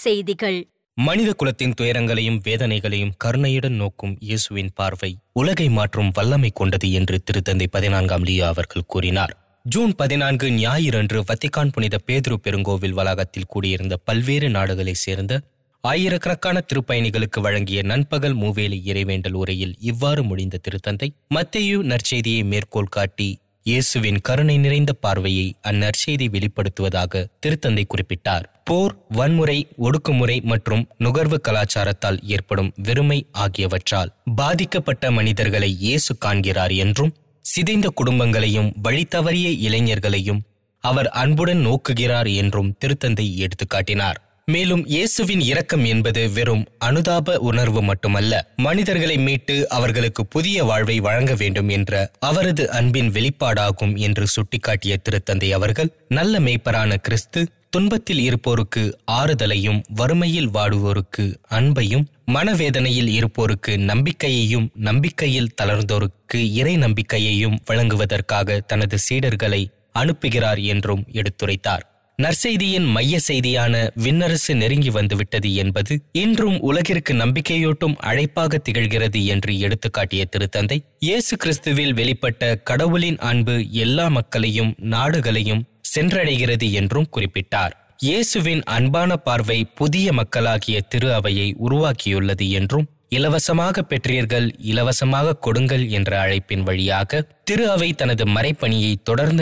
செய்திகள் மனித குலத்தின் துயரங்களையும் வேதனைகளையும் கருணையுடன் நோக்கும் இயேசுவின் பார்வை உலகை மாற்றும் வல்லமை கொண்டது என்று திருத்தந்தை பதினான்காம் லியோ அவர்கள் கூறினார் ஜூன் பதினான்கு ஞாயிறன்று வத்திக்கான் புனித பேதுரு பெருங்கோவில் வளாகத்தில் கூடியிருந்த பல்வேறு நாடுகளைச் சேர்ந்த ஆயிரக்கணக்கான திருப்பயணிகளுக்கு வழங்கிய நண்பகல் மூவேலி இறைவேண்டல் உரையில் இவ்வாறு முடிந்த திருத்தந்தை மத்தேயு நற்செய்தியை மேற்கோள் காட்டி இயேசுவின் கருணை நிறைந்த பார்வையை அந்நற்செய்தி வெளிப்படுத்துவதாக திருத்தந்தை குறிப்பிட்டார் போர் வன்முறை ஒடுக்குமுறை மற்றும் நுகர்வு கலாச்சாரத்தால் ஏற்படும் வெறுமை ஆகியவற்றால் பாதிக்கப்பட்ட மனிதர்களை இயேசு காண்கிறார் என்றும் சிதைந்த குடும்பங்களையும் வழித்தவறிய இளைஞர்களையும் அவர் அன்புடன் நோக்குகிறார் என்றும் திருத்தந்தை எடுத்துக்காட்டினார் மேலும் இயேசுவின் இரக்கம் என்பது வெறும் அனுதாப உணர்வு மட்டுமல்ல மனிதர்களை மீட்டு அவர்களுக்கு புதிய வாழ்வை வழங்க வேண்டும் என்ற அவரது அன்பின் வெளிப்பாடாகும் என்று சுட்டிக்காட்டிய திருத்தந்தை அவர்கள் நல்ல மேய்ப்பரான கிறிஸ்து துன்பத்தில் இருப்போருக்கு ஆறுதலையும் வறுமையில் வாடுவோருக்கு அன்பையும் மனவேதனையில் இருப்போருக்கு நம்பிக்கையையும் நம்பிக்கையில் தளர்ந்தோருக்கு இறை நம்பிக்கையையும் வழங்குவதற்காக தனது சீடர்களை அனுப்புகிறார் என்றும் எடுத்துரைத்தார் நற்செய்தியின் மைய செய்தியான விண்ணரசு நெருங்கி வந்துவிட்டது என்பது இன்றும் உலகிற்கு நம்பிக்கையூட்டும் அழைப்பாக திகழ்கிறது என்று எடுத்துக்காட்டிய திருத்தந்தை இயேசு கிறிஸ்துவில் வெளிப்பட்ட கடவுளின் அன்பு எல்லா மக்களையும் நாடுகளையும் சென்றடைகிறது என்றும் குறிப்பிட்டார் இயேசுவின் அன்பான பார்வை புதிய மக்களாகிய திரு அவையை உருவாக்கியுள்ளது என்றும் இலவசமாக பெற்றீர்கள் இலவசமாக கொடுங்கள் என்ற அழைப்பின் வழியாக திரு அவை தனது மறைப்பணியை தொடர்ந்து